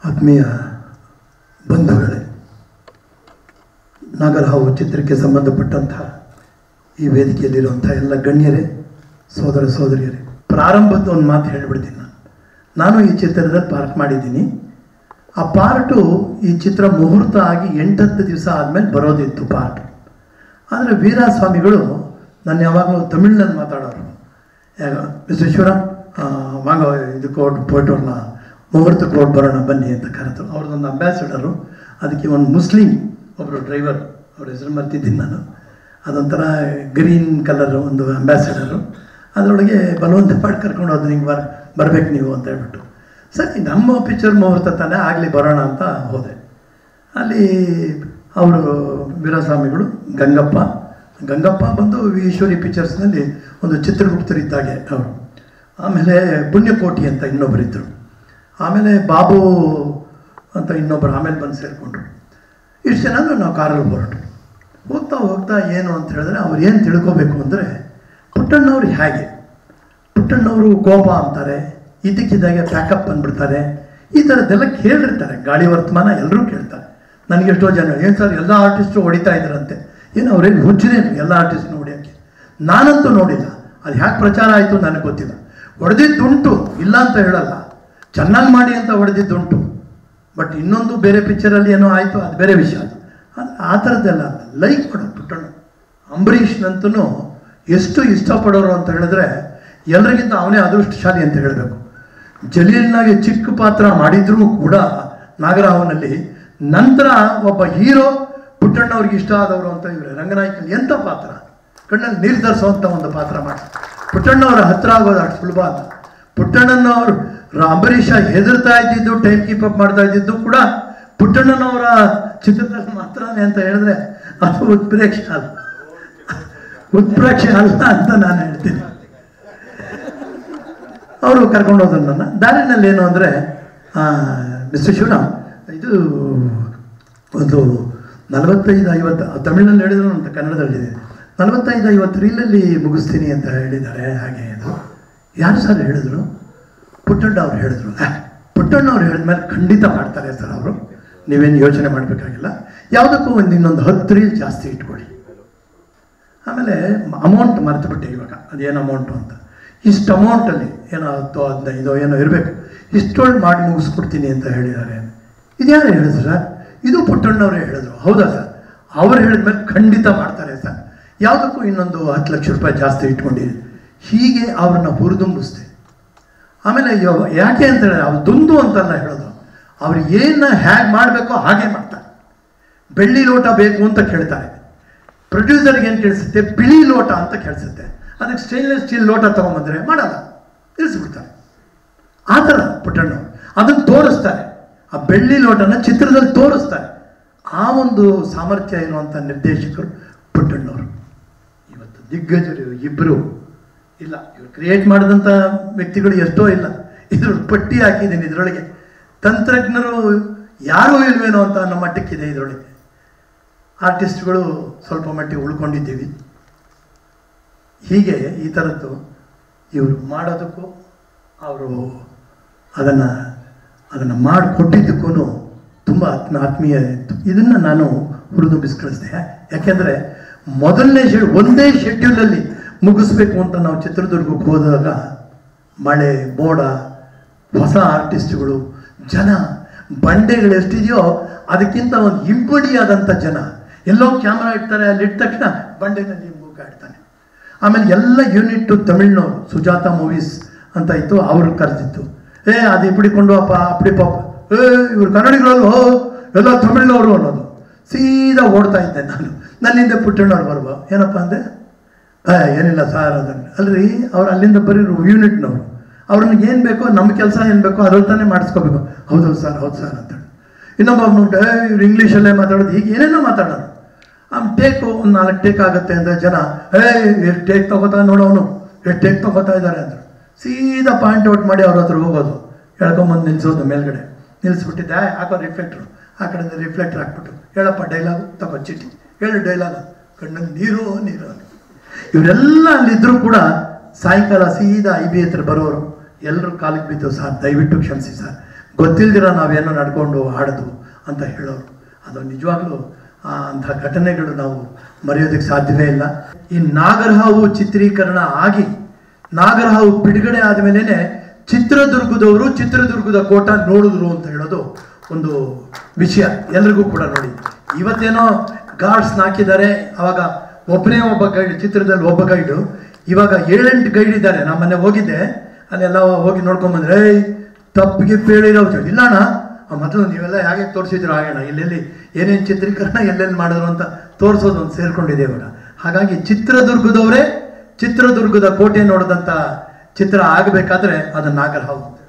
ಆತ್ಮೀಯ ಬಂಧುಗಳೇ ನಾಗರಹಾವು ಚಿತ್ರಕ್ಕೆ ಸಂಬಂಧಪಟ್ಟಂತಹ ಈ ವೇದಿಕೆಯಲ್ಲಿರುವಂಥ ಎಲ್ಲ ಗಣ್ಯರೇ ಸೋದರ ಸೋದರಿಯರೇ ಪ್ರಾರಂಭದ ಒಂದು ಮಾತು ಹೇಳಿಬಿಡ್ತೀನಿ ನಾನು ನಾನು ಈ ಚಿತ್ರದಲ್ಲಿ ಪಾರ್ಟ್ ಮಾಡಿದ್ದೀನಿ ಆ ಪಾರ್ಟು ಈ ಚಿತ್ರ ಮುಹೂರ್ತ ಆಗಿ ಎಂಟತ್ತು ದಿವಸ ಆದಮೇಲೆ ಬರೋದಿತ್ತು ಪಾರ್ಟ್ ಆದರೆ ವೀರಸ್ವಾಮಿಗಳು ನಾನು ಯಾವಾಗಲೂ ತಮಿಳ್ನಲ್ಲಿ ಮಾತಾಡೋರು ಯಾಗ ಮಿಸ್ಟರ್ ಶಿವರಾಮ್ ಆ, ವಾಂಗ ಇದಕ್ಕೆ ಹೊರ್ಟು ಪೋಯ್ಟೋರ್ನ ಮುಹೂರ್ತಕ್ಕೆ ಹೊರಟು ಬರೋಣ ಬನ್ನಿ ಅಂತ ಕರೆದ್ರು ಅವ್ರದ್ದೊಂದು ಅಂಬ್ಯಾಸಿಡರು ಅದಕ್ಕೆ ಒಂದು ಮುಸ್ಲಿಂ ಒಬ್ಬರು ಡ್ರೈವರ್ ಅವ್ರ ಹೆಸರು ಮರ್ತಿದ್ದೀನಿ ನಾನು ಅದೊಂಥರ ಗ್ರೀನ್ ಕಲರ್ ಒಂದು ಅಂಬ್ಯಾಸಿಡರು ಅದರೊಳಗೆ ಬಲವಂತ ಮಾಡಿ ಕರ್ಕೊಂಡು ಹೋದ್ರು ಹಿಂಗೆ ಬರ್ ಬರ್ಬೇಕು ನೀವು ಅಂತ ಹೇಳ್ಬಿಟ್ಟು ಸರಿ ನಮ್ಮ ಪಿಕ್ಚರ್ ಮುಹೂರ್ತ ತಾನೇ ಆಗಲಿ ಬರೋಣ ಅಂತ ಹೋದೆ ಅಲ್ಲಿ ಅವರು ವೀರಸ್ವಾಮಿಗಳು ಗಂಗಪ್ಪ ಗಂಗಪ್ಪ ಬಂದು ಈಶ್ವರಿ ಪಿಕ್ಚರ್ಸ್ನಲ್ಲಿ ಒಂದು ಚಿತ್ರಗುಪ್ತರಿದ್ದಾಗೆ ಅವರು ಆಮೇಲೆ ಪುಣ್ಯಕೋಟಿ ಅಂತ ಇನ್ನೊಬ್ಬರಿದ್ದರು ಆಮೇಲೆ ಬಾಬು ಅಂತ ಇನ್ನೊಬ್ಬರು ಆಮೇಲೆ ಬಂದು ಸೇರಿಕೊಂಡ್ರು ಇಷ್ಟು ಜನ ನಾವು ಕಾರಲ್ಲಿ ಹೊರಟು ಹೋಗ್ತಾ ಹೋಗ್ತಾ ಏನು ಅಂತ ಹೇಳಿದ್ರೆ ಅವ್ರು ಏನು ತಿಳ್ಕೊಬೇಕು ಅಂದರೆ ಪುಟ್ಟಣ್ಣವ್ರು ಹೇಗೆ ಪುಟ್ಟಣ್ಣವರು ಕೋಪ ಅಂತಾರೆ ಇದಕ್ಕಿದ್ದಾಗೆ ಪ್ಯಾಕಪ್ ಬಂದ್ಬಿಡ್ತಾರೆ ಈ ಥರದ್ದೆಲ್ಲ ಕೇಳಿರ್ತಾರೆ ಗಾಳಿ ವರ್ತಮಾನ ಎಲ್ಲರೂ ಕೇಳ್ತಾರೆ ನನಗೆ ಎಷ್ಟೋ ಜನ ಏನು ಸರ್ ಎಲ್ಲ ಆರ್ಟಿಸ್ಟು ಹೊಡಿತಾ ಇದ್ರಂತೆ ಏನು ಅವ್ರೇನು ಹುಚ್ಚಿರೇನು ಎಲ್ಲ ಆರ್ಟಿಸ್ಟ್ನು ಹೊಡಿಯೋಕ್ಕೆ ನಾನಂತೂ ನೋಡಿಲ್ಲ ಅದು ಹ್ಯಾಕೆ ಪ್ರಚಾರ ಆಯಿತು ನನಗೆ ಗೊತ್ತಿಲ್ಲ ಹೊಡೆದಿದ್ದುಂಟು ಇಲ್ಲ ಅಂತ ಹೇಳಲ್ಲ ಚೆನ್ನಾಗಿ ಮಾಡಿ ಅಂತ ಹೊಡೆದಿದ್ದುಂಟು ಬಟ್ ಇನ್ನೊಂದು ಬೇರೆ ಪಿಕ್ಚರಲ್ಲಿ ಏನೋ ಆಯಿತು ಅದು ಬೇರೆ ವಿಷಯ ಅದು ಅದು ಆ ಥರದ್ದೆಲ್ಲ ಲೈಕ್ ಮಾಡೋದು ಪುಟ್ಟಣ್ಣ ಅಂಬರೀಷ್ನಂತೂ ಎಷ್ಟು ಇಷ್ಟಪಡೋರು ಅಂತ ಹೇಳಿದ್ರೆ ಎಲ್ಲರಿಗಿಂತ ಅವನೇ ಅದೃಷ್ಟಶಾಲಿ ಅಂತ ಹೇಳಬೇಕು ಜಲೀಲ್ನಾಗೆ ಚಿಕ್ಕ ಪಾತ್ರ ಮಾಡಿದ್ರೂ ಕೂಡ ನಾಗರಾವನಲ್ಲಿ ನಂತರ ಒಬ್ಬ ಹೀರೋ ಪುಟ್ಟಣ್ಣವ್ರಿಗೆ ಇಷ್ಟ ಆದವರು ಅಂತ ಇವ್ರೆ ರಂಗನಾಯಕಲ್ಲಿ ಎಂಥ ಪಾತ್ರ ಕಣ್ಣಲ್ಲಿ ನೀರು ತರಿಸುವಂಥ ಒಂದು ಪಾತ್ರ ಮಾಡಿ ಪುಟ್ಟಣ್ಣವರ ಹತ್ರ ಆಗೋದು ಅಷ್ಟು ಸುಲಭ ಅಲ್ಲ ಪುಟ್ಟಣ್ಣನವರು ರ- ಅಂಬರೀಷ ಹೆದರ್ತಾ ಇದ್ದಿದ್ದು ಟೈಮ್ ಕೀಪ್ ಅಪ್ ಮಾಡ್ತಾ ಇದ್ದಿದ್ದು ಕೂಡ ಪುಟ್ಟಣ್ಣನವರ ಚಿತ್ರದಲ್ಲಿ ಮಾತ್ರನೇ ಅಂತ ಹೇಳಿದ್ರೆ ಅದು ಉತ್ಪ್ರೇಕ್ಷೆ ಅಲ್ಲ ಉತ್ಪ್ರೇಕ್ಷೆ ಅಲ್ಲ ಅಂತ ನಾನು ಹೇಳ್ತೀನಿ ಅವರು ಕರ್ಕೊಂಡು ಹೋದ್ರು ನನ್ನ ದಾರಿನಲ್ಲಿ ಏನು ಅಂದರೆ ಮಿಸ್ಟರ್ ಶಿವರಾಮ್ ಇದು ಒಂದು ನಲವತ್ತೈದು ಐವತ್ತು ತಮಿಳಿನಲ್ಲಿ ಹೇಳಿದ್ರು ಅಂತ ಕನ್ನಡದಲ್ಲಿದೆ ನಲವತ್ತೈದು ಐವತ್ತು ರೀಲಲ್ಲಿ ಮುಗಿಸ್ತೀನಿ ಅಂತ ಹೇಳಿದ್ದಾರೆ ಹಾಗೆ ಇದು ಯಾರು ಸರ್ ಹೇಳಿದ್ರು ಪುಟ್ಟಣ್ಣ ಅವ್ರು ಹೇಳಿದ್ರು ಆ, ಪುಟ್ಟಣ್ಣ ಅವ್ರು ಹೇಳಿದ್ಮೇಲೆ ಖಂಡಿತ ಮಾಡ್ತಾರೆ ಸರ್ ಅವರು ನೀವೇನು ಯೋಚನೆ ಮಾಡಬೇಕಾಗಿಲ್ಲ ಯಾವುದಕ್ಕೂ ಒಂದು ಇನ್ನೊಂದು ಹತ್ತು ರೀಲ್ ಜಾಸ್ತಿ ಇಟ್ಕೊಳ್ಳಿ ಆಮೇಲೆ ಅಮೌಂಟ್ ಮರೆತುಬಿಟ್ಟೆ ಇವಾಗ ಅದೇನು ಅಮೌಂಟು ಅಂತ ಇಷ್ಟು ಅಮೌಂಟಲ್ಲಿ ಏನೋ ಹತ್ತು ಹದಿನೈದು ಏನೋ ಇರಬೇಕು ಇಷ್ಟೊಳ್ಳೆ ಮಾಡಿ ಮುಗಿಸ್ಕೊಡ್ತೀನಿ ಅಂತ ಹೇಳಿದ್ದಾರೆ ಇದ್ಯಾರು ಹೇಳಿದ್ರು ಸರ್ ಇದು ಪುಟ್ಟಣ್ಣವರೇ ಹೇಳಿದ್ರು ಹೌದಾ ಸರ್ ಅವ್ರು ಹೇಳಿದ್ಮೇಲೆ ಖಂಡಿತ ಮಾಡ್ತಾರೆ ಸರ್ ಯಾವುದಕ್ಕೂ ಇನ್ನೊಂದು ಹತ್ತು ಲಕ್ಷ ರೂಪಾಯಿ ಜಾಸ್ತಿ ಇಟ್ಕೊಂಡಿದ್ದೀನಿ ಹೀಗೆ ಅವ್ರನ್ನ ಹುರಿದುಂಬಿಸ್ದೆ ಆಮೇಲೆ ಯೋ- ಯಾಕೆ ಅಂತ ಹೇಳಿದ್ರೆ ಅವ್ರು ದುಂದು ಅಂತಲ್ಲ ಹೇಳೋದು ಅವ್ರು ಏನು ಹೇಗೆ ಮಾಡಬೇಕೋ ಹಾಗೆ ಮಾಡ್ತಾರೆ ಬೆಳ್ಳಿ ಲೋಟ ಬೇಕು ಅಂತ ಕೇಳ್ತಾರೆ ಪ್ರೊಡ್ಯೂಸರ್ಗೆ ಏನು ಕೇಳಿಸುತ್ತೆ ಬಿಳಿ ಲೋಟ ಅಂತ ಕೇಳಿಸುತ್ತೆ ಅದಕ್ಕೆ ಸ್ಟೇನ್ಲೆಸ್ ಸ್ಟೀಲ್ ಲೋಟ ತೊಗೊಂಬಂದ್ರೆ ಮಾಡಲ್ಲ ನಿಲ್ಲಿಸ್ಬಿಡ್ತಾರೆ ಆ ಥರ ಪುಟ್ಟಣ್ಣವ್ರು ಅದನ್ನು ತೋರಿಸ್ತಾರೆ ಆ ಬೆಳ್ಳಿ ಲೋಟನ ಚಿತ್ರದಲ್ಲಿ ತೋರಿಸ್ತಾರೆ ಆ ಒಂದು ಸಾಮರ್ಥ್ಯ ಇರುವಂಥ ನಿರ್ದೇಶಕರು ಪುಟ್ಟಣ್ಣವರು ಇವತ್ತು ದಿಗ್ಗಜರು ಇಬ್ಬರು ಇಲ್ಲ ಇವ್ರು ಕ್ರಿಯೇಟ್ ಮಾಡಿದಂಥ ವ್ಯಕ್ತಿಗಳು ಎಷ್ಟೋ ಇಲ್ಲ ಇದ್ರ ಪಟ್ಟಿ ಹಾಕಿದ್ದೀನಿ ಇದರೊಳಗೆ ತಂತ್ರಜ್ಞರು ಯಾರೂ ಇಲ್ವೇನೋ ಅಂತ ಅನ್ನೋ ಮಟ್ಟಕ್ಕಿದೆ ಇದರೊಳಗೆ ಆರ್ಟಿಸ್ಟ್ಗಳು ಸ್ವಲ್ಪ ಮಟ್ಟಿಗೆ ಉಳ್ಕೊಂಡಿದ್ದೀವಿ ಹೀಗೆ ಈ ಥರದ್ದು ಇವರು ಮಾಡೋದಕ್ಕೂ ಅವರು ಅದನ್ನು ಅದನ್ನು ಮಾಡಿಕೊಟ್ಟಿದ್ದಕ್ಕೂ ತುಂಬ ಆತ್ಮ ಆತ್ಮೀಯ ಇತ್ತು ಇದನ್ನು ನಾನು ಹುರಿದುಂಬಿಸ್ಕಳಿಸ್ದೆ ಯಾಕೆಂದರೆ ಮೊದಲನೇ ಶೆಡ್ ಒಂದೇ ಶೆಡ್ಯೂಲಲ್ಲಿ ಮುಗಿಸ್ಬೇಕು ಅಂತ ನಾವು ಚಿತ್ರದುರ್ಗಕ್ಕೆ ಹೋದಾಗ ಮಳೆ ಮೋಡ ಹೊಸ ಆರ್ಟಿಸ್ಟ್ಗಳು ಜನ ಬಂಡೆಗಳು ಎಷ್ಟಿದೆಯೋ ಅದಕ್ಕಿಂತ ಒಂದು ಹಿಂಪಡಿಯಾದಂಥ ಜನ ಎಲ್ಲೋ ಕ್ಯಾಮ್ರಾ ಇಡ್ತಾರೆ ಅಲ್ಲಿ ಇಟ್ಟ ತಕ್ಷಣ ಬಂಡೆನಲ್ಲಿ ಮೂಗಾಡ್ತಾನೆ ಆಮೇಲೆ ಎಲ್ಲ ಯೂನಿಟ್ಟು ತಮಿಳ್ನವರು ಸುಜಾತ ಮೂವೀಸ್ ಅಂತ ಇತ್ತು ಅವರು ಕರೆದಿತ್ತು ಏ ಅದು ಇಪ್ಪಿಡಿಕೊಂಡು ಅಪ್ಪ ಅಪ್ಪಡಿ ಪಾಪ ಏ ಇವ್ರು ಕನ್ನಡಿಗರಲ್ವೋ ಎಲ್ಲ ತಮಿಳ್ನವರು ಅನ್ನೋದು ಸೀದಾ ಓಡ್ತಾ ಇದ್ದೆ ನಾನು ನನ್ನಿಂದ ಪುಟ್ಟಣ್ಣವ್ರು ಬರುವ ಏನಪ್ಪ ಅಂದೆ ಏ ಏನಿಲ್ಲ ಸಾರ್ ಅದನ್ನು ಅಲ್ರಿ ಅವ್ರು ಅಲ್ಲಿಂದ ಬರೀ ಯೂನಿಟ್ನವರು ಅವ್ರನ್ನ ಏನು ಬೇಕೋ ನಮ್ಮ ಕೆಲಸ ಏನು ಬೇಕೋ ಅದ್ರಲ್ಲಿ ತಾನೇ ಮಾಡಿಸ್ಕೋಬೇಕು ಹೌದು ಸರ್ ಹೌದು ಸರ್ ಅಂತೇಳಿ ಇನ್ನೊಬ್ಬ ನೋಡ್ದೆ ಇವ್ರು ಇಂಗ್ಲೀಷಲ್ಲೇ ಮಾತಾಡೋದು ಹೀಗೆ ಏನೇನೋ ಮಾತಾಡೋದು ಆಮೇಲೆ ಟೇಕು ಒಂದು ನಾಲ್ಕು ಟೇಕ್ ಆಗುತ್ತೆ ಅಂದರೆ ಜನ ಏ ಎಷ್ಟು ಟೇಕ್ ತಗೋತಾ ನೋಡೋನು ಎಷ್ಟು ಟೇಕ್ ತಗೋತಾ ಇದ್ದಾರೆ ಅಂದರು ಸೀದಾ ಪಾಯಿಂಟ್ ಔಟ್ ಮಾಡಿ ಅವ್ರ ಹತ್ರ ಹೋಗೋದು ಎಳ್ಕೊಂಬಂದು ನಿಲ್ಸೋದು ಮೇಲ್ಗಡೆ ನಿಲ್ಲಿಸ್ಬಿಟ್ಟಿದ್ದೆ "ಆ, ಹಾಕೋ ರಿಫ್ಲೆಕ್ಟ್ರು ಆ ಕಡೆಯಿಂದ ರಿಫ್ಲೆಕ್ಟರ್ ಹಾಕ್ಬಿಟ್ಟು ಹೇಳಪ್ಪ ಡೈಲಾಗು ತಗೋ ಚೀಟಿ ಹೇಳು ಡೈಲಾಗು ಕಣ್ಣಲ್ಲಿ ನೀರು ನೀರು ಅಂತ. ಇವರೆಲ್ಲ ಅಲ್ಲಿದ್ದರೂ ಕೂಡ ಸಾಯಂಕಾಲ ಸೀದಾ ಐ ಬಿ ಹತ್ರ ಬರೋರು ಎಲ್ಲರೂ ಕಾಲಿಗೆ ಬಿದ್ದು ಸರ್ ದಯವಿಟ್ಟು ಕ್ಷಮಿಸಿ ಸರ್ ಗೊತ್ತಿಲ್ದಿರ ನಾವೇನೋ ನಡ್ಕೊಂಡು ಆಡೋದು ಅಂತ ಹೇಳೋರು ಅದು ನಿಜವಾಗ್ಲೂ ಆ ಅಂಥ ಘಟನೆಗಳು ನಾವು ಮರೆಯೋದಕ್ಕೆ ಸಾಧ್ಯವೇ ಇಲ್ಲ ಈ ನಾಗರಹಾವು ಚಿತ್ರೀಕರಣ ಆಗಿ ನಾಗರಹಾವು ಬಿಡುಗಡೆ ಆದಮೇಲೆ ಚಿತ್ರದುರ್ಗದವರು ಚಿತ್ರದುರ್ಗದ ಕೋಟ ನೋಡಿದ್ರು ಅಂತ ಹೇಳೋದು ಒಂದು ವಿಷಯ ಎಲ್ರಿಗೂ ಕೂಡ ನೋಡಿ ಇವತ್ತೇನೋ ಗಾರ್ಡ್ಸ್ ಹಾಕಿದ್ದಾರೆ ಅವಾಗ ಒಬ್ಬನೇ ಒಬ್ಬ ಗೈಡ್ ಚಿತ್ರದಲ್ಲಿ ಒಬ್ಬ ಗೈಡು ಇವಾಗ ಏಳೆಂಟು ಗೈಡ್ ಇದ್ದಾರೆ ನಾನು ಮೊನ್ನೆ ಹೋಗಿದ್ದೆ ಅಲ್ಲೆಲ್ಲ ಹೋಗಿ ನೋಡ್ಕೊಂಬಂದ್ರೆ ಏಯ್ ತಪ್ಪಿಗೆ ಹೇಳಿರೋ ಇಲ್ಲ ಅಣ್ಣ ಆ ಮೊದಲು ನೀವೆಲ್ಲ ಹೇಗೆ ತೋರಿಸಿದ್ರು ಹಾಗೇಣ ಎಲ್ಲೆಲ್ಲಿ ಏನೇನು ಚಿತ್ರೀಕರಣ ಎಲ್ಲೆಲ್ಲಿ ಮಾಡಿದ್ರು ಅಂತ ತೋರಿಸೋದು ಒಂದು ಸೇರ್ಕೊಂಡಿದೆ ಇವಾಗ ಹಾಗಾಗಿ ಚಿತ್ರದುರ್ಗದವರೇ ಚಿತ್ರದುರ್ಗದ ಕೋಟೆ ನೋಡಿದಂಥ ಚಿತ್ರ ಆಗಬೇಕಾದ್ರೆ ಅದು ನಾಗರಹಾವು